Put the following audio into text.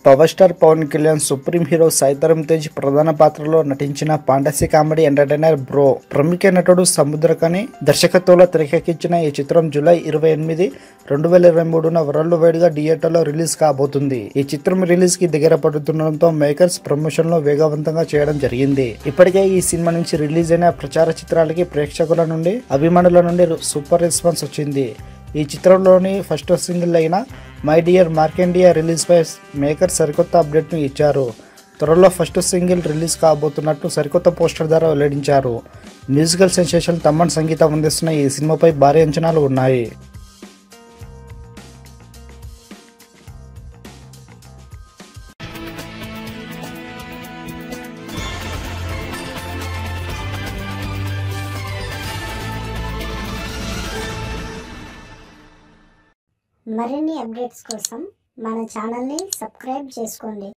power star Pawan Kalyan supreme hero Sai Dharam Tej ప్రధాన పాత్రలో నటించిన పాంటసీ కామెడీ ఎంటర్టైనర్ బ్రో ప్రముఖ నటుడు సముద్రకని దర్శకత్వంలో తెరకెక్కించిన ఈ చిత్రం జూలై ఇరవై ఎనిమిది రెండు వేల ఇరవై మూడున వరల్డ్ వైడ్ గా థియేటర్లో రిలీజ్ కాబోతుంది ఈ చిత్రం రిలీజ్ కి దగ్గర పడుతుండడంతో మేకర్స్ ప్రమోషన్ లో వేగవంతంగా చేయడం జరిగింది ఇప్పటికే ఈ సినిమా నుంచి రిలీజ్ అయిన ప్రచార చిత్రాలకి ప్రేక్షకుల నుండి అభిమానుల నుండి సూపర్ రెస్పాన్స్ వచ్చింది ఈ చిత్రంలోని ఫస్ట్ సింగిల్ అయిన మై డియర్ మార్కెండియా రిలీజ్ పై మేకర్ సరికొత్త అప్డేట్ను ఇచ్చారు త్వరలో ఫస్ట్ సింగిల్ రిలీజ్ కాబోతున్నట్టు సరికొత్త పోస్టర్ ద్వారా వెల్లడించారు మ్యూజికల్ సెన్సేషన్ తమ్మన్ సంగీతం అందిస్తున్న ఈ సినిమాపై భారీ అంచనాలు ఉన్నాయి మరిన్ని అప్డేట్స్ కోసం మన ఛానల్ని సబ్స్క్రైబ్ చేసుకోండి